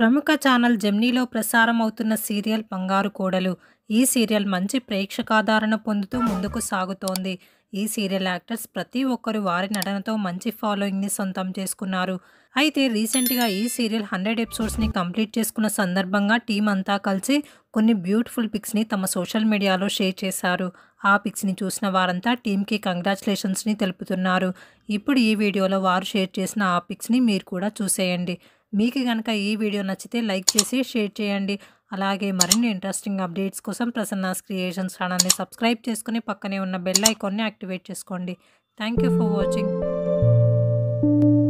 ప్రముఖ ఛానల్ జెమినీలో ప్రసారం అవుతున్న సీరియల్ బంగారు కోడలు ఈ సీరియల్ మంచి ప్రేక్షకాదరణ పొందుతూ ముందుకు సాగుతోంది ఈ సీరియల్ యాక్టర్స్ ప్రతి ఒక్కరు వారి నటనతో మంచి ఫాలోయింగ్ని సొంతం చేసుకున్నారు అయితే రీసెంట్గా ఈ సీరియల్ హండ్రెడ్ ఎపిసోడ్స్ని కంప్లీట్ చేసుకున్న సందర్భంగా టీం అంతా కలిసి కొన్ని బ్యూటిఫుల్ పిక్స్ని తమ సోషల్ మీడియాలో షేర్ చేశారు ఆ పిక్స్ని చూసిన వారంతా టీంకి కంగ్రాచులేషన్స్ని తెలుపుతున్నారు ఇప్పుడు ఈ వీడియోలో వారు షేర్ చేసిన ఆ పిక్స్ని మీరు కూడా చూసేయండి మీకు కనుక ఈ వీడియో నచ్చితే లైక్ చేసి షేర్ చేయండి అలాగే మరిన్ని ఇంట్రెస్టింగ్ అప్డేట్స్ కోసం ప్రసన్నాస్ క్రియేషన్స్ ఛానల్ని సబ్స్క్రైబ్ చేసుకుని పక్కనే ఉన్న బెల్ ఐకాన్ని యాక్టివేట్ చేసుకోండి థ్యాంక్ యూ ఫర్ వాచింగ్